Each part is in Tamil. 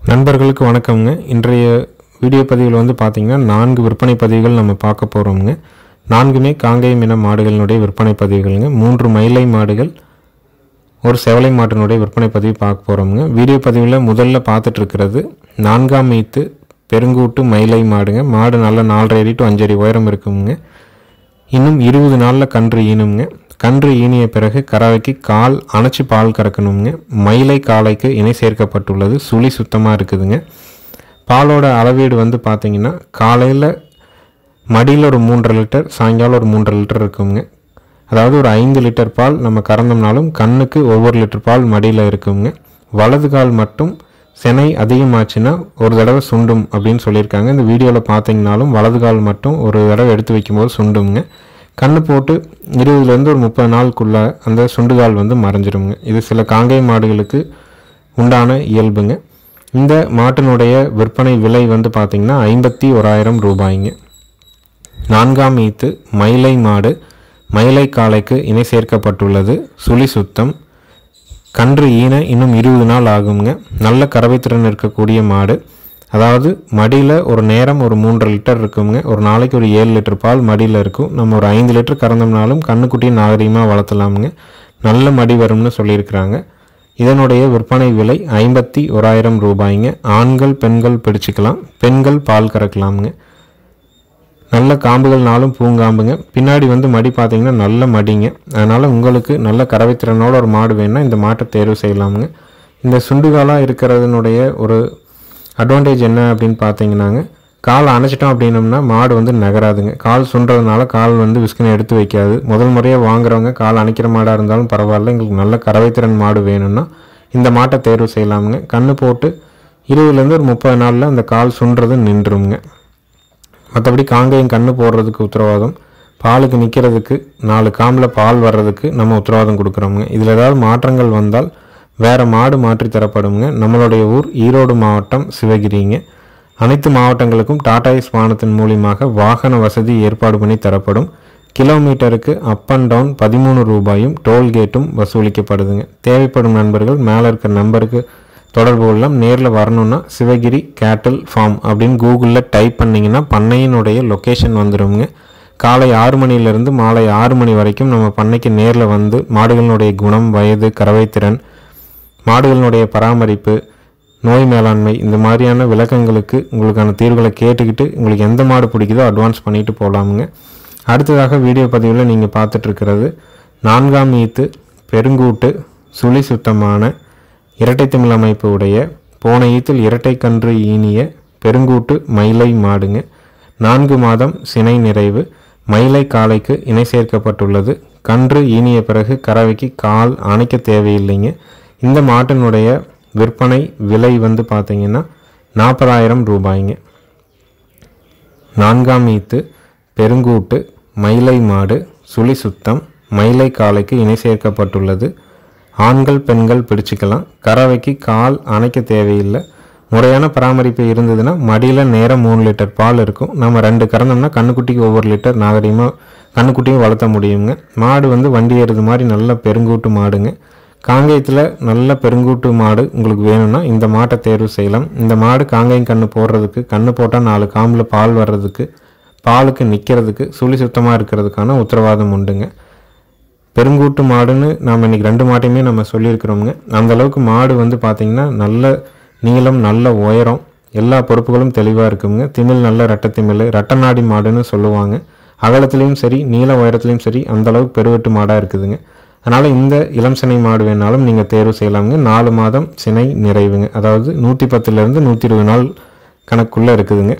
நண்பர்களுக்கு வணக்கம்ங்க இன்றைய வீடியோ பதிவில் வந்து பார்த்தீங்கன்னா நான்கு விற்பனை பதிவுகள் நம்ம பார்க்க போகிறோம்ங்க நான்குமே காங்கேயம் இன மாடுகளினுடைய விற்பனை பதிவுகள்ங்க மூன்று மயிலை மாடுகள் ஒரு செவலை மாட்டினுடைய விற்பனை பதிவு பார்க்க போகிறோம்ங்க வீடியோ பதிவில் முதல்ல பார்த்துட்டு இருக்கிறது நான்காம் மீத்து பெருங்கூட்டு மயிலை மாடுங்க மாடு நல்ல நாலரை அடி டு அஞ்சடி உயரம் இருக்குங்க இன்னும் இருபது நாளில் கன்று ஈனுங்க கன்று ஈனிய பிறகு கறவைக்கு கால் அணைச்சி பால் கறக்கணுங்க மயிலை காளைக்கு இணை சேர்க்கப்பட்டுள்ளது சுழி சுத்தமாக இருக்குதுங்க பாலோட அளவீடு வந்து பார்த்தீங்கன்னா காலையில் மடியில் ஒரு மூன்றரை லிட்டர் சாயங்காலம் ஒரு மூன்றரை லிட்டர் இருக்குங்க அதாவது ஒரு ஐந்து லிட்டர் பால் நம்ம கறந்தோம்னாலும் கண்ணுக்கு ஒவ்வொரு லிட்டர் பால் மடியில் இருக்குங்க வலது கால் மட்டும் செனை அதிகமாச்சுன்னா ஒரு தடவை சுண்டும் அப்படின்னு சொல்லியிருக்காங்க இந்த வீடியோவில் பார்த்தீங்கனாலும் வலது கால் மட்டும் ஒரு தடவை எடுத்து வைக்கும்போது சுண்டுங்க கண்ணு போட்டு இருபதுலேருந்து ஒரு முப்பது நாளுக்குள்ள அந்த சுண்டுகால் வந்து மறைஞ்சிருங்க இது சில காங்கை மாடுகளுக்கு உண்டான இயல்புங்க இந்த மாட்டினுடைய விற்பனை விலை வந்து பார்த்திங்கன்னா ஐம்பத்தி ஓராயிரம் ரூபாய்ங்க நான்காம் ஈத்து மயிலை மாடு மயிலை காளைக்கு இணை சேர்க்கப்பட்டுள்ளது சுழி சுத்தம் கன்று ஈன இன்னும் இருபது நாள் ஆகுங்க நல்ல கறவைத்திறன் இருக்கக்கூடிய மாடு அதாவது மடியில் ஒரு நேரம் ஒரு மூன்றரை லிட்டர் இருக்குங்க ஒரு நாளைக்கு ஒரு ஏழு லிட்டர் பால் மடியில் இருக்கும் நம்ம ஒரு ஐந்து லிட்டர் கறந்தோம்னாலும் கண்ணுக்குட்டியை நாகரிகமாக வளர்த்தலாமுங்க நல்ல மடி வரும்னு சொல்லியிருக்கிறாங்க இதனுடைய விற்பனை விலை ஐம்பத்தி ஓராயிரம் ரூபாய்ங்க ஆண்கள் பெண்கள் பிடிச்சிக்கலாம் பெண்கள் பால் கறக்கலாமுங்க நல்ல காம்புகள்னாலும் பூங்காம்புங்க பின்னாடி வந்து மடி பார்த்தீங்கன்னா நல்ல மடிங்க அதனால் உங்களுக்கு நல்ல கறவைத்திறனோட ஒரு மாடு வேணும்னா இந்த மாட்டை தேர்வு செய்யலாமுங்க இந்த சுண்டுகாலாக இருக்கிறதுனுடைய ஒரு அட்வான்டேஜ் என்ன அப்படின்னு பார்த்தீங்கன்னாங்க கால் அணைச்சிட்டோம் அப்படின்னம்னா மாடு வந்து நகராதுங்க கால் சுண்டுறதுனால கால் வந்து விஸ்கினை எடுத்து வைக்காது முதல் முறையாக வாங்குறவங்க கால் அணைக்கிற மாடாக இருந்தாலும் பரவாயில்ல எங்களுக்கு நல்ல கறவைத்திறன் மாடு வேணும்னா இந்த மாட்டை தேர்வு செய்யலாமுங்க கண்ணு போட்டு இருபதுலேருந்து ஒரு முப்பது நாளில் அந்த கால் சுண்டுறது நின்றுங்க மற்றபடி காங்கேயம் கண்ணு போடுறதுக்கு உத்தரவாதம் பாலுக்கு நிற்கிறதுக்கு நாலு காம்பில் பால் வர்றதுக்கு நம்ம உத்தரவாதம் கொடுக்குறோமுங்க இதில் ஏதாவது மாற்றங்கள் வந்தால் வேறு மாடு மாற்றி தரப்படுங்க நம்மளுடைய ஊர் ஈரோடு மாவட்டம் சிவகிரிங்க அனைத்து மாவட்டங்களுக்கும் டாடா ஏஸ் வாகனத்தின் மூலியமாக வாகன வசதி ஏற்பாடு பண்ணி தரப்படும் கிலோமீட்டருக்கு அப் அண்ட் டவுன் பதிமூணு ரூபாயும் டோல்கேட்டும் வசூலிக்கப்படுதுங்க தேவைப்படும் நண்பர்கள் மேலே இருக்கிற நம்பருக்கு தொடர்பு கொள்ளலாம் நேரில் வரணும்னா சிவகிரி கேட்டில் ஃபார்ம் அப்படின்னு கூகுளில் டைப் பண்ணிங்கன்னா பண்ணையினுடைய லொக்கேஷன் வந்துடுங்க காலை ஆறு மணிலேருந்து மாலை ஆறு மணி வரைக்கும் நம்ம பண்ணைக்கு நேரில் வந்து மாடுகளினுடைய குணம் வயது கறவைத்திறன் மாடுகளினுடைய பராமரிப்பு நோய் மேலாண்மை இந்த மாதிரியான விளக்கங்களுக்கு உங்களுக்கான தீர்வுகளை கேட்டுக்கிட்டு உங்களுக்கு எந்த மாடு பிடிக்குதோ அட்வான்ஸ் பண்ணிட்டு போகலாமுங்க அடுத்ததாக வீடியோ பதிவில் நீங்கள் பார்த்துட்ருக்கிறது நான்காம் ஈத்து பெருங்கூட்டு சுழி சுத்தமான இரட்டை தமிழ் அமைப்பு உடைய போன ஈத்தில் இரட்டை கன்று ஈனிய பெருங்கூட்டு மயிலை மாடுங்க நான்கு மாதம் சினை நிறைவு மயிலை காளைக்கு இணை சேர்க்கப்பட்டுள்ளது கன்று ஈனிய பிறகு கறவைக்கு கால் அணைக்க தேவையில்லைங்க இந்த மாட்டினுடைய விற்பனை விலை வந்து பார்த்தீங்கன்னா நாற்பதாயிரம் ரூபாய்ங்க நான்காம் ஈத்து பெருங்கூட்டு மயிலை மாடு சுழி சுத்தம் மயிலை காளைக்கு இணை சேர்க்கப்பட்டுள்ளது ஆண்கள் பெண்கள் பிடிச்சிக்கலாம் கறவைக்கு கால் அணைக்க தேவையில்லை முறையான பராமரிப்பு இருந்ததுன்னா மடியில் நேரம் மூணு லிட்டர் பால் இருக்கும் நம்ம ரெண்டு கறந்தோம்னா கண்ணுக்குட்டிக்கு ஒவ்வொரு லிட்டர் நாகரிகமாக கண்ணுக்குட்டியும் வளர்த்த முடியுங்க மாடு வந்து வண்டி ஏறுது மாதிரி நல்ல பெருங்கூட்டு மாடுங்க காங்கேயத்தில் நல்ல பெருங்கூட்டு மாடு உங்களுக்கு வேணும்னா இந்த மாட்டை தேர்வு செய்யலாம் இந்த மாடு காங்கேயம் கண்ணு போடுறதுக்கு கண்ணு போட்டால் நாலு காம்பில் பால் வர்றதுக்கு பாலுக்கு நிற்கிறதுக்கு சுழி சுத்தமாக இருக்கிறதுக்கான உத்தரவாதம் உண்டுங்க பெருங்கூட்டு மாடுன்னு நாம் இன்றைக்கி ரெண்டு மாட்டையுமே நம்ம சொல்லியிருக்கிறோமுங்க அந்த அளவுக்கு மாடு வந்து பார்த்திங்கன்னா நல்ல நீளம் நல்ல உயரம் எல்லா பொறுப்புகளும் தெளிவாக இருக்குங்க திமிழ் நல்ல ரெட்டை திமிழ் ரெட்டை நாடி மாடுன்னு சொல்லுவாங்க அகலத்துலேயும் சரி நீள உயரத்துலேயும் சரி அந்த அளவுக்கு பெருவெட்டு மாடாக இருக்குதுங்க அதனால் இந்த இளம் சினை மாடு வேணாலும் நீங்கள் தேர்வு செய்யலாமுங்க நாலு மாதம் சினை நிறைவுங்க அதாவது நூற்றி பத்துலேருந்து நூற்றி இருபது நாள் கணக்குள்ளே இருக்குதுங்க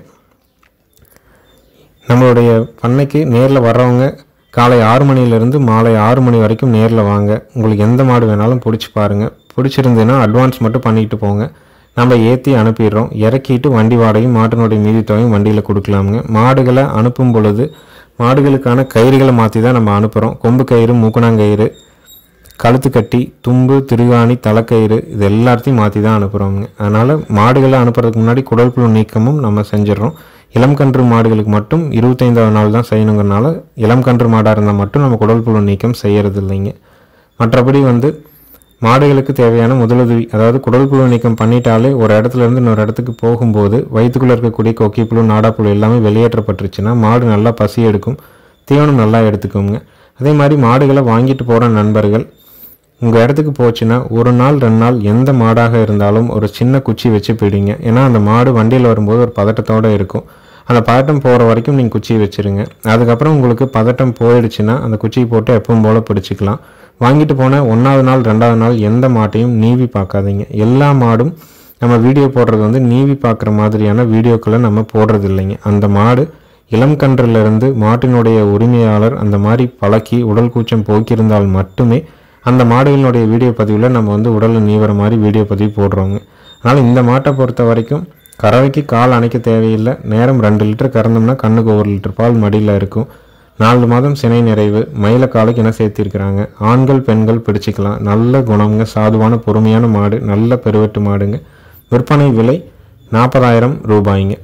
நம்மளுடைய பண்ணைக்கு நேரில் வர்றவங்க காலை ஆறு மணிலேருந்து மாலை ஆறு மணி வரைக்கும் நேரில் வாங்க உங்களுக்கு எந்த மாடு வேணாலும் பிடிச்சி பாருங்கள் பிடிச்சிருந்துன்னா அட்வான்ஸ் மட்டும் பண்ணிட்டு போங்க நம்ம ஏற்றி அனுப்பிடுறோம் இறக்கிட்டு வண்டி வாடகையும் மாட்டினுடைய மீதி தொகையும் வண்டியில் கொடுக்கலாமுங்க மாடுகளை அனுப்பும் பொழுது மாடுகளுக்கான கயிறுகளை மாற்றி தான் நம்ம அனுப்புகிறோம் கொம்பு கயிறு மூக்கணாங்கயிறு கழுத்து கட்டி தும்பு திருகாணி தலைக்கயிறு இது எல்லாத்தையும் மாற்றி தான் அனுப்புகிறோங்க அதனால் மாடுகளை அனுப்புறதுக்கு முன்னாடி குடல் புழு நீக்கமும் நம்ம செஞ்சிடறோம் இளம் கன்று மாடுகளுக்கு மட்டும் இருபத்தைந்தாவது நாள் தான் செய்யணுங்கிறனால இளம் கன்று மாடாக இருந்தால் மட்டும் நம்ம குடல் புழு நீக்கம் செய்யறது இல்லைங்க மற்றபடி வந்து மாடுகளுக்கு தேவையான முதலுதவி அதாவது குடல் புழு நீக்கம் பண்ணிட்டாலே ஒரு இடத்துல இருந்து இன்னொரு இடத்துக்கு போகும்போது வயிற்றுக்குள்ளே இருக்கக்கூடிய கொக்கிப்புழு நாடாப்புழு எல்லாமே வெளியேற்றப்பட்டுருச்சுன்னா மாடு நல்லா பசி எடுக்கும் தீவனம் நல்லா எடுத்துக்கோங்க அதே மாதிரி மாடுகளை வாங்கிட்டு போகிற நண்பர்கள் உங்கள் இடத்துக்கு போச்சுன்னா ஒரு நாள் ரெண்டு நாள் எந்த மாடாக இருந்தாலும் ஒரு சின்ன குச்சி வச்சு பிடிங்க ஏன்னா அந்த மாடு வண்டியில் வரும்போது ஒரு பதட்டத்தோடு இருக்கும் அந்த பதட்டம் போகிற வரைக்கும் நீங்கள் குச்சி வச்சுருங்க அதுக்கப்புறம் உங்களுக்கு பதட்டம் போயிடுச்சுன்னா அந்த குச்சியை போட்டு எப்பவும் போல் பிடிச்சிக்கலாம் வாங்கிட்டு போன ஒன்றாவது நாள் ரெண்டாவது நாள் எந்த மாட்டையும் நீவி பார்க்காதீங்க எல்லா மாடும் நம்ம வீடியோ போடுறது வந்து நீவி பார்க்குற மாதிரியான வீடியோக்களை நம்ம போடுறது இல்லைங்க அந்த மாடு இளம் கன்றிலிருந்து மாட்டினுடைய உரிமையாளர் அந்த மாதிரி பழக்கி உடல் கூச்சம் போக்கியிருந்தால் மட்டுமே அந்த மாடுகளினுடைய வீடியோ பதிவில் நம்ம வந்து உடலை நீவர மாதிரி வீடியோ பதிவு போடுறோங்க அதனால் இந்த மாட்டை பொறுத்த வரைக்கும் கறவைக்கு கால் அணைக்க தேவையில்லை நேரம் ரெண்டு லிட்டர் கறந்தோம்னா கண்ணுக்கு ஒரு லிட்டர் பால் மடியில் இருக்கும் நாலு மாதம் சினை நிறைவு மயில காலுக்கு என்ன சேர்த்திருக்கிறாங்க ஆண்கள் பெண்கள் பிடிச்சிக்கலாம் நல்ல குணம்ங்க சாதுவான பொறுமையான மாடு நல்ல பெருவெட்டு மாடுங்க விற்பனை விலை நாற்பதாயிரம் ரூபாய்ங்க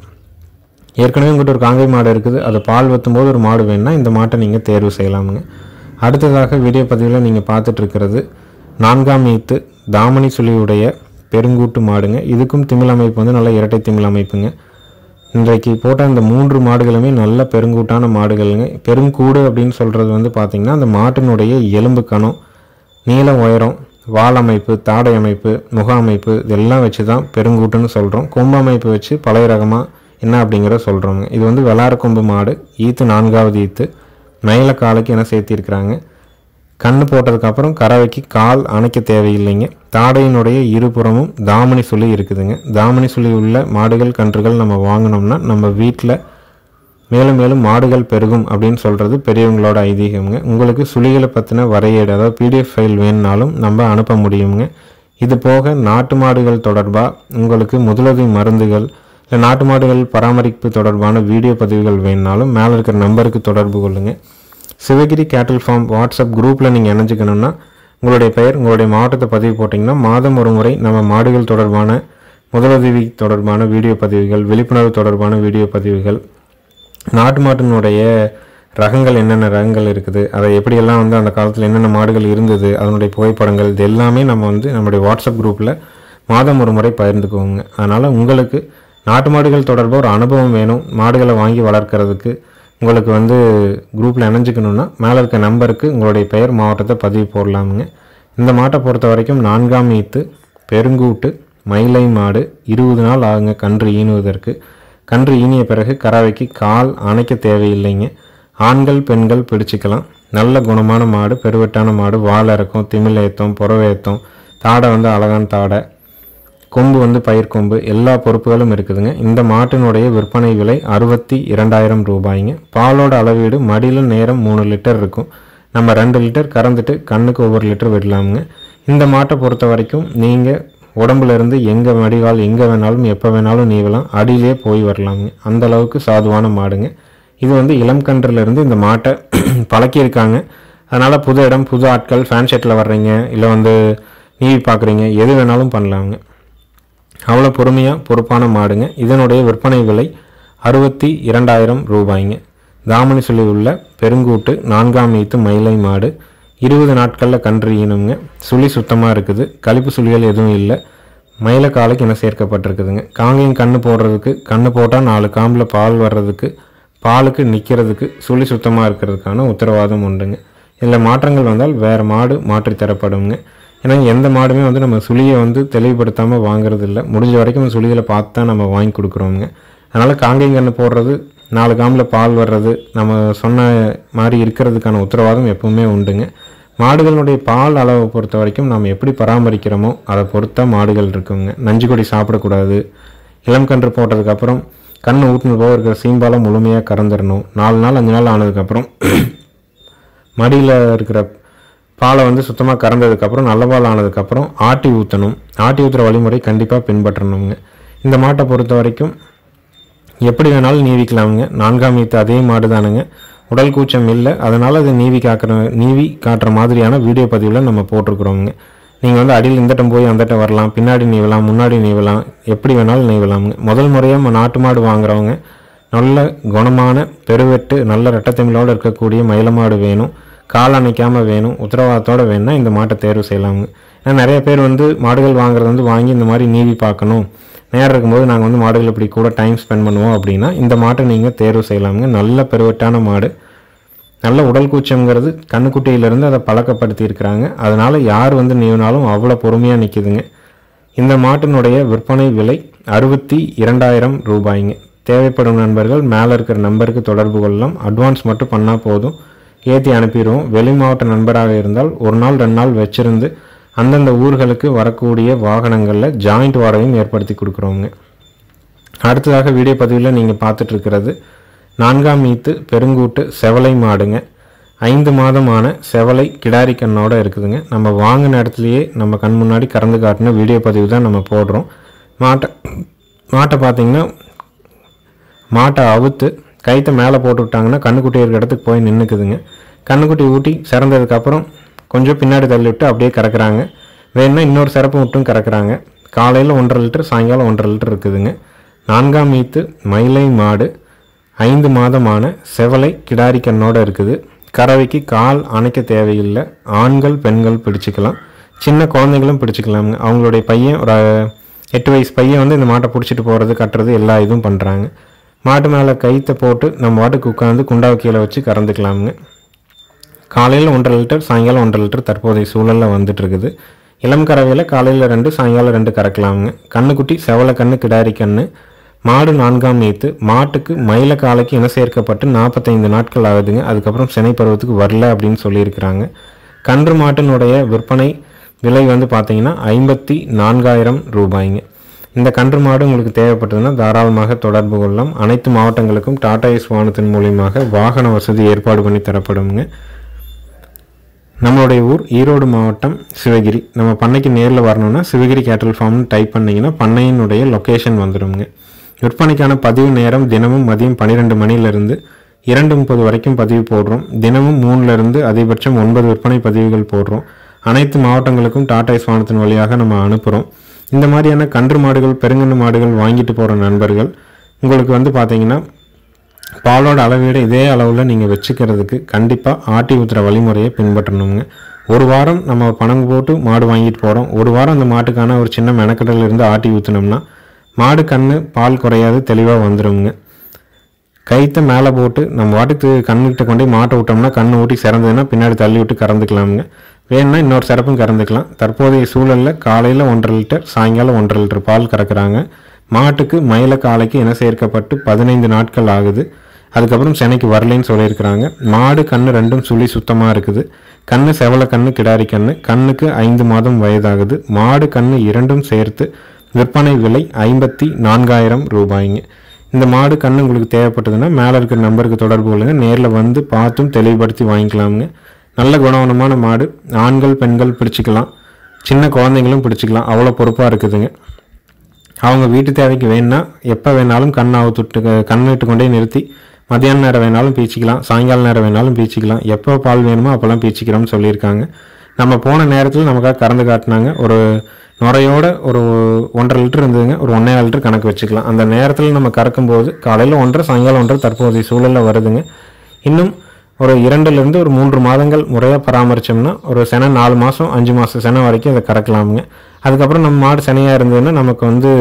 ஏற்கனவே உங்கள்கிட்ட ஒரு காங்கை மாடு இருக்குது அதை பால் வத்தும்போது ஒரு மாடு வேணும்னா இந்த மாட்டை நீங்கள் தேர்வு செய்யலாமுங்க அடுத்ததாக வீடியோ பதிவில் நீங்கள் பார்த்துட்டு இருக்கிறது நான்காம் ஈத்து தாமணி சுழியுடைய பெருங்கூட்டு மாடுங்க இதுக்கும் திமிழ் அமைப்பு வந்து நல்ல இரட்டை திமிழ் அமைப்புங்க இன்றைக்கு போட்ட இந்த மூன்று மாடுகளுமே நல்ல பெருங்கூட்டான மாடுகளுங்க பெருங்கூடு அப்படின்னு சொல்கிறது வந்து பார்த்திங்கன்னா அந்த மாட்டினுடைய எலும்பு கணம் நீள உயரம் வால் அமைப்பு தாடை அமைப்பு முக அமைப்பு இதெல்லாம் வச்சு தான் பெருங்கூட்டுன்னு சொல்கிறோம் கொம்பு அமைப்பு வச்சு பழைய ரகமாக என்ன அப்படிங்கிறத சொல்கிறோங்க இது வந்து வெளார கொம்பு மாடு ஈத்து நான்காவது ஈத்து மயில காலுக்கு என்ன சேர்த்திருக்கிறாங்க கண்ணு போட்டதுக்கப்புறம் கறவைக்கு கால் அணைக்க தேவையில்லைங்க தாடையினுடைய இருபுறமும் தாமணி சுழி இருக்குதுங்க தாமணி சுழி உள்ள மாடுகள் கன்றுகள் நம்ம வாங்கினோம்னா நம்ம வீட்டில் மேலும் மேலும் மாடுகள் பெருகும் அப்படின்னு சொல்கிறது பெரியவங்களோட ஐதீகம்ங்க உங்களுக்கு சுழிகளை பற்றின வரையீடு அதாவது பிடிஎஃப் ஃபைல் வேணுனாலும் நம்ம அனுப்ப முடியுங்க இது போக நாட்டு மாடுகள் தொடர்பாக உங்களுக்கு முதலுதவி மருந்துகள் இல்லை நாட்டு மாடுகள் பராமரிப்பு தொடர்பான வீடியோ பதிவுகள் வேணுனாலும் மேலே இருக்கிற நம்பருக்கு தொடர்பு கொள்ளுங்கள் சிவகிரி கேட்டில் ஃபார்ம் வாட்ஸ்அப் குரூப்பில் நீங்கள் இணைஞ்சிக்கணும்னா உங்களுடைய பெயர் உங்களுடைய மாவட்டத்தை பதிவு போட்டிங்கன்னா மாதம் ஒரு முறை நம்ம மாடுகள் தொடர்பான முதலுதவி தொடர்பான வீடியோ பதிவுகள் விழிப்புணர்வு தொடர்பான வீடியோ பதிவுகள் நாட்டு மாட்டினுடைய ரகங்கள் என்னென்ன ரகங்கள் இருக்குது அதை எப்படியெல்லாம் வந்து அந்த காலத்தில் என்னென்ன மாடுகள் இருந்தது அதனுடைய புகைப்படங்கள் இது எல்லாமே நம்ம வந்து நம்முடைய வாட்ஸ்அப் குரூப்பில் மாதம் ஒரு முறை பகிர்ந்துக்குவோங்க அதனால் உங்களுக்கு நாட்டு மாடுகள் தொடர்பாக ஒரு அனுபவம் வேணும் மாடுகளை வாங்கி வளர்க்குறதுக்கு உங்களுக்கு வந்து குரூப்பில் இணைஞ்சிக்கணுன்னா மேலே இருக்க நம்பருக்கு உங்களுடைய பெயர் மாவட்டத்தை பதிவு போடலாமுங்க இந்த மாட்டை பொறுத்த வரைக்கும் நான்காம் ஈத்து பெருங்கூட்டு மயிலை மாடு இருபது நாள் ஆகுங்க கன்று ஈனுவதற்கு கன்று ஈனிய பிறகு கறவைக்கு கால் அணைக்க தேவையில்லைங்க ஆண்கள் பெண்கள் பிடிச்சிக்கலாம் நல்ல குணமான மாடு பெருவெட்டான மாடு வால் இறக்கம் திமில் ஏத்தம் புறவை ஏத்தம் தாடை வந்து அழகான தாடை கொம்பு வந்து பயிர் கொம்பு எல்லா பொறுப்புகளும் இருக்குதுங்க இந்த மாட்டினுடைய விற்பனை விலை அறுபத்தி இரண்டாயிரம் ரூபாய்ங்க பாலோட அளவீடு மடியில் நேரம் மூணு லிட்டர் இருக்கும் நம்ம ரெண்டு லிட்டர் கறந்துட்டு கண்ணுக்கு ஒவ்வொரு லிட்டர் விடலாமுங்க இந்த மாட்டை பொறுத்த வரைக்கும் நீங்கள் உடம்புல இருந்து எங்கே மடிகால் எங்கே வேணாலும் எப்போ வேணாலும் நீவலாம் அடியிலே போய் வரலாமுங்க அந்த அளவுக்கு சாதுவான மாடுங்க இது வந்து இளம் கன்றுல இருந்து இந்த மாட்டை பழக்கியிருக்காங்க அதனால் புது இடம் புது ஆட்கள் ஃபேன் ஷர்ட்டில் வர்றீங்க இல்லை வந்து நீவி பார்க்குறீங்க எது வேணாலும் பண்ணலாமுங்க அவ்வளோ பொறுமையாக பொறுப்பான மாடுங்க இதனுடைய விற்பனை விலை அறுபத்தி இரண்டாயிரம் ரூபாய்ங்க தாமணி சொல்லி உள்ள பெருங்கூட்டு நான்காம் ஈத்து மயிலை மாடு இருபது நாட்களில் கன்று ஈனுங்க சுழி சுத்தமாக இருக்குது கழிப்பு சுழிகள் எதுவும் இல்லை மயில காலுக்கு என்ன சேர்க்கப்பட்டிருக்குதுங்க காங்கையும் கண்ணு போடுறதுக்கு கண்ணு போட்டால் நாலு காம்பில் பால் வர்றதுக்கு பாலுக்கு நிற்கிறதுக்கு சுழி சுத்தமாக இருக்கிறதுக்கான உத்தரவாதம் உண்டுங்க இதில் மாற்றங்கள் வந்தால் வேறு மாடு மாற்றி தரப்படுங்க ஏன்னா எந்த மாடுமே வந்து நம்ம சுழியை வந்து தெளிவுபடுத்தாமல் வாங்குறது இல்லை முடிஞ்ச வரைக்கும் அந்த சுழிகளை பார்த்து தான் நம்ம வாங்கி கொடுக்குறோங்க அதனால் காங்கைங்கன்று போடுறது நாலு காம்பில் பால் வர்றது நம்ம சொன்ன மாதிரி இருக்கிறதுக்கான உத்தரவாதம் எப்பவுமே உண்டுங்க மாடுகளுடைய பால் அளவை பொறுத்த வரைக்கும் நாம் எப்படி பராமரிக்கிறோமோ அதை பொறுத்தா மாடுகள் இருக்குங்க நஞ்சு கொடி சாப்பிடக்கூடாது இளம் கன்று போட்டதுக்கப்புறம் கண் ஊட்டினது போக இருக்கிற சீம்பாலை முழுமையாக கறந்துடணும் நாலு நாள் அஞ்சு நாள் ஆனதுக்கப்புறம் மடியில் இருக்கிற பாலை வந்து சுத்தமாக கறந்ததுக்கப்புறம் நல்ல பால் ஆனதுக்கப்புறம் ஆட்டி ஊற்றணும் ஆட்டி ஊற்றுற வழிமுறை கண்டிப்பாக பின்பற்றணுங்க இந்த மாட்டை பொறுத்த வரைக்கும் எப்படி வேணாலும் நீவிக்கலாமுங்க நான்காம் ஈத்து அதே மாடு தானுங்க உடல் கூச்சம் இல்லை அதனால் அது நீவி காக்கிற நீவி காட்டுற மாதிரியான வீடியோ பதிவில் நம்ம போட்டிருக்கிறோங்க நீங்கள் வந்து அடியில் இந்தட்டம் போய் அந்தட்ட வரலாம் பின்னாடி நீவலாம் முன்னாடி நீவலாம் எப்படி வேணாலும் நீவலாமுங்க முதல் முறையாக நாட்டு மாடு வாங்குறவங்க நல்ல குணமான பெருவெட்டு நல்ல ரெட்டத்தமிழோடு இருக்கக்கூடிய மயில மாடு வேணும் கால் அணைக்காமல் வேணும் உத்தரவாதத்தோடு வேணும்னா இந்த மாட்டை தேர்வு செய்யலாமுங்க ஏன்னா நிறைய பேர் வந்து மாடுகள் வாங்குறது வந்து வாங்கி இந்த மாதிரி நீவி பார்க்கணும் நேரம் இருக்கும்போது நாங்கள் வந்து மாடுகள் இப்படி கூட டைம் ஸ்பெண்ட் பண்ணுவோம் அப்படின்னா இந்த மாட்டை நீங்கள் தேர்வு செய்யலாமுங்க நல்ல பெருவட்டான மாடு நல்ல உடல் கூச்சம்ங்கிறது கண்ணுக்குட்டியிலேருந்து அதை பழக்கப்படுத்தி இருக்கிறாங்க அதனால் யார் வந்து நீவினாலும் அவ்வளோ பொறுமையாக நிற்கிதுங்க இந்த மாட்டினுடைய விற்பனை விலை அறுபத்தி இரண்டாயிரம் ரூபாய்ங்க தேவைப்படும் நண்பர்கள் மேலே இருக்கிற நம்பருக்கு தொடர்பு கொள்ளலாம் அட்வான்ஸ் மட்டும் பண்ணால் போதும் ஏற்றி அனுப்பிடுவோம் வெளி மாவட்ட நண்பராக இருந்தால் ஒரு நாள் ரெண்டு நாள் வச்சிருந்து அந்தந்த ஊர்களுக்கு வரக்கூடிய வாகனங்களில் ஜாயிண்ட் வாடகையும் ஏற்படுத்தி கொடுக்குறோங்க அடுத்ததாக வீடியோ பதிவில் நீங்கள் பார்த்துட்டு இருக்கிறது நான்காம் மீத்து பெருங்கூட்டு செவலை மாடுங்க ஐந்து மாதமான செவலை கிடாரி கண்ணோட இருக்குதுங்க நம்ம வாங்கின இடத்துலையே நம்ம கண் முன்னாடி கறந்து காட்டின வீடியோ பதிவு தான் நம்ம போடுறோம் மாட்டை மாட்டை பார்த்தீங்கன்னா மாட்டை அவுத்து கைத்தை மேலே போட்டு விட்டாங்கன்னா கண்ணுக்குட்டி இருக்கிற இடத்துக்கு போய் நின்றுக்குதுங்க கண்ணுக்குட்டி ஊட்டி சிறந்ததுக்கப்புறம் கொஞ்சம் பின்னாடி தள்ளி விட்டு அப்படியே கறக்குறாங்க வேணும்னா இன்னொரு சிறப்பு விட்டும் கறக்குறாங்க காலையில் ஒன்றரை லிட்டர் சாயங்காலம் ஒன்றரை லிட்டர் இருக்குதுங்க நான்காம் மீத்து மயிலை மாடு ஐந்து மாதமான செவலை கிடாரி கண்ணோட இருக்குது கறவைக்கு கால் அணைக்க தேவையில்லை ஆண்கள் பெண்கள் பிடிச்சிக்கலாம் சின்ன குழந்தைங்களும் பிடிச்சிக்கலாமுங்க அவங்களுடைய பையன் ஒரு எட்டு வயசு பையன் வந்து இந்த மாட்டை பிடிச்சிட்டு போகிறது கட்டுறது எல்லா இதுவும் பண்ணுறாங்க மாட்டு மேலே கைத்தை போட்டு நம்ம மாட்டுக்கு உட்காந்து குண்டாவை கீழே வச்சு கறந்துக்கலாமுங்க காலையில் ஒன்றரை லிட்டர் சாயங்காலம் ஒன்றரை லிட்டர் தற்போதைய சூழலில் வந்துட்டு இருக்குது இளம் கறவையில் காலையில் ரெண்டு சாயங்காலம் ரெண்டு கறக்கலாமுங்க கண்ணுக்குட்டி செவலை கண்ணு கிடாரி கண்ணு மாடு நான்காம் நீத்து மாட்டுக்கு மயில காலைக்கு இன சேர்க்கப்பட்டு நாற்பத்தைந்து நாட்கள் ஆகுதுங்க அதுக்கப்புறம் சினை பருவத்துக்கு வரல அப்படின்னு சொல்லியிருக்கிறாங்க கன்று மாட்டினுடைய விற்பனை விலை வந்து பார்த்தீங்கன்னா ஐம்பத்தி நான்காயிரம் ரூபாய்ங்க இந்த கன்று மாடு உங்களுக்கு தேவைப்பட்டதுன்னா தாராளமாக தொடர்பு கொள்ளலாம் அனைத்து மாவட்டங்களுக்கும் டாடா எஸ் வாகனத்தின் மூலியமாக வாகன வசதி ஏற்பாடு பண்ணி தரப்படுங்க நம்மளுடைய ஊர் ஈரோடு மாவட்டம் சிவகிரி நம்ம பண்ணைக்கு நேரில் வரணும்னா சிவகிரி கேட்டல் ஃபார்ம்னு டைப் பண்ணிங்கன்னா பண்ணையினுடைய லொக்கேஷன் வந்துடுங்க விற்பனைக்கான பதிவு நேரம் தினமும் மதியம் பன்னிரெண்டு மணிலேருந்து இரண்டு முப்பது வரைக்கும் பதிவு போடுறோம் தினமும் மூணுலேருந்து அதிகபட்சம் ஒன்பது விற்பனை பதிவுகள் போடுறோம் அனைத்து மாவட்டங்களுக்கும் டாடா எஸ் வாகனத்தின் வழியாக நம்ம அனுப்புகிறோம் இந்த மாதிரியான கன்று மாடுகள் பெருங்கன்று மாடுகள் வாங்கிட்டு போகிற நண்பர்கள் உங்களுக்கு வந்து பார்த்தீங்கன்னா பாலோட அளவீடு இதே அளவில் நீங்கள் வச்சுக்கிறதுக்கு கண்டிப்பாக ஆட்டி ஊற்றுற வழிமுறையை பின்பற்றணுங்க ஒரு வாரம் நம்ம பணம் போட்டு மாடு வாங்கிட்டு போகிறோம் ஒரு வாரம் அந்த மாட்டுக்கான ஒரு சின்ன மெனக்கடல் இருந்து ஆட்டி ஊற்றினோம்னா மாடு கண்ணு பால் குறையாது தெளிவாக வந்துடுங்க கைத்தை மேலே போட்டு நம்ம வாட்டுக்கு கண்ணுக்கிட்ட கொண்டு போய் மாட்டை விட்டோம்னா கண்ணு ஊட்டி சிறந்ததுன்னா பின்னாடி தள்ளி விட்டு கறந்துக்கலாமுங்க வேணும்னா இன்னொரு சிறப்பும் கறந்துக்கலாம் தற்போதைய சூழலில் காலையில் ஒன்றரை லிட்டர் சாயங்காலம் ஒன்றரை லிட்டர் பால் கறக்குறாங்க மாட்டுக்கு மயில காலைக்கு இன சேர்க்கப்பட்டு பதினைந்து நாட்கள் ஆகுது அதுக்கப்புறம் சென்னைக்கு வரலைன்னு சொல்லியிருக்கிறாங்க மாடு கண்ணு ரெண்டும் சுழி சுத்தமாக இருக்குது கண்ணு செவல கண்ணு கிடாரி கண்ணு கண்ணுக்கு ஐந்து மாதம் வயதாகுது மாடு கண்ணு இரண்டும் சேர்த்து விற்பனை விலை ஐம்பத்தி நான்காயிரம் ரூபாய்ங்க இந்த மாடு கண்ணு உங்களுக்கு தேவைப்பட்டதுன்னா மேலே இருக்கிற நம்பருக்கு தொடர்பு கொள்ளுங்க நேரில் வந்து பார்த்தும் தெளிவுபடுத்தி வாங்கிக்கலாமுங்க நல்ல குணவனமான மாடு ஆண்கள் பெண்கள் பிடிச்சிக்கலாம் சின்ன குழந்தைங்களும் பிடிச்சிக்கலாம் அவ்வளோ பொறுப்பாக இருக்குதுங்க அவங்க வீட்டு தேவைக்கு வேணும்னா எப்போ வேணாலும் கண் அவுத்துட்டு கண்ணிட்டு கொண்டே நிறுத்தி மதியான நேரம் வேணாலும் பீச்சிக்கலாம் சாயங்கால நேரம் வேணாலும் பீச்சிக்கலாம் எப்போ பால் வேணுமோ அப்போல்லாம் பீச்சிக்கிறோம்னு சொல்லியிருக்காங்க நம்ம போன நேரத்தில் நமக்காக கறந்து காட்டினாங்க ஒரு நுரையோட ஒரு ஒன்றரை லிட்டர் இருந்ததுங்க ஒரு ஒன்றே லிட்டர் கணக்கு வச்சுக்கலாம் அந்த நேரத்தில் நம்ம கறக்கும்போது காலையில் ஒன்றரை சாயங்காலம் ஒன்றரை தற்போதைய சூழலில் வருதுங்க இன்னும் ஒரு இரண்டுலேருந்து ஒரு மூன்று மாதங்கள் முறையாக பராமரித்தோம்னா ஒரு செனை நாலு மாதம் அஞ்சு மாதம் செனை வரைக்கும் அதை கறக்கலாமுங்க அதுக்கப்புறம் நம்ம மாடு செனையாக இருந்ததுன்னா நமக்கு வந்து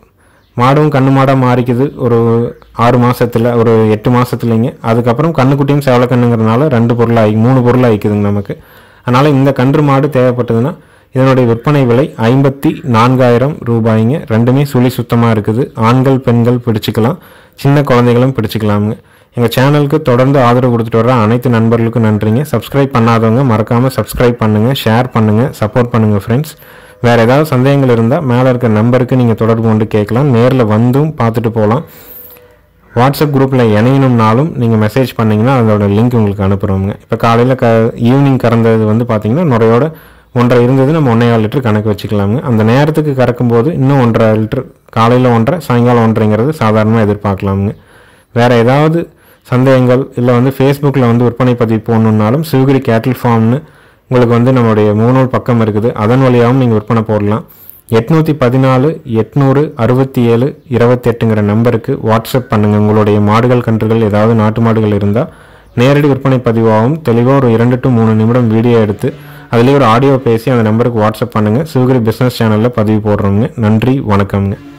மாடும் கண்ணு மாடாக மாறிக்குது ஒரு ஆறு மாசத்துல ஒரு எட்டு மாசத்துலைங்க அதுக்கப்புறம் கண்ணுக்குட்டியும் சேவலை கண்ணுங்கிறதுனால ரெண்டு பொருளாக மூணு பொருளாக ஆயிக்குதுங்க நமக்கு அதனால் இந்த கன்று மாடு தேவைப்பட்டதுன்னா இதனுடைய விற்பனை விலை ஐம்பத்தி நான்காயிரம் ரூபாய்ங்க ரெண்டுமே சுழி சுத்தமாக இருக்குது ஆண்கள் பெண்கள் பிடிச்சிக்கலாம் சின்ன குழந்தைகளும் பிடிச்சிக்கலாமுங்க எங்கள் சேனலுக்கு தொடர்ந்து ஆதரவு கொடுத்துட்டு வர அனைத்து நண்பர்களுக்கும் நன்றிங்க சப்ஸ்கிரைப் பண்ணாதவங்க மறக்காமல் சப்ஸ்கிரைப் பண்ணுங்கள் ஷேர் பண்ணுங்கள் சப்போர்ட் பண்ணுங்கள் ஃப்ரெண்ட்ஸ் வேறு ஏதாவது சந்தேகங்கள் இருந்தால் மேலே இருக்க நம்பருக்கு நீங்கள் தொடர்பு கொண்டு கேட்கலாம் நேரில் வந்தும் பார்த்துட்டு போகலாம் வாட்ஸ்அப் குரூப்பில் இணையணும்னாலும் நீங்கள் மெசேஜ் பண்ணிங்கன்னா அதோட லிங்க் உங்களுக்கு அனுப்புகிறோங்க இப்போ காலையில் க ஈவினிங் கறந்தது வந்து பார்த்தீங்கன்னா நுரையோட ஒன்றரை இருந்தது நம்ம ஒன்றே கால் லிட்டர் கணக்கு வச்சுக்கலாமுங்க அந்த நேரத்துக்கு கறக்கும்போது இன்னும் ஒன்றரை லிட்டர் காலையில் ஒன்றரை சாயங்காலம் ஒன்றரைங்கிறது சாதாரணமாக எதிர்பார்க்கலாமுங்க வேறு ஏதாவது சந்தேகங்கள் இல்லை வந்து ஃபேஸ்புக்கில் வந்து விற்பனை பதிவு போடணுன்னாலும் சிவகிரி கேட்டில் ஃபார்ம்னு உங்களுக்கு வந்து நம்மளுடைய மூணூல் பக்கம் இருக்குது அதன் வழியாகவும் நீங்கள் விற்பனை போடலாம் எட்நூற்றி பதினாலு எட்நூறு அறுபத்தி ஏழு இருபத்தெட்டுங்கிற நம்பருக்கு வாட்ஸ்அப் பண்ணுங்கள் உங்களுடைய மாடுகள் கன்றுகள் ஏதாவது நாட்டு மாடுகள் இருந்தால் நேரடி விற்பனை பதிவாகவும் தெளிவாக ஒரு இரண்டு டு மூணு நிமிடம் வீடியோ எடுத்து அதுலேயே ஒரு ஆடியோ பேசி அந்த நம்பருக்கு வாட்ஸ்அப் பண்ணுங்கள் சிவகிரி பிஸ்னஸ் சேனலில் பதிவு போடுறோங்க நன்றி வணக்கம்ங்க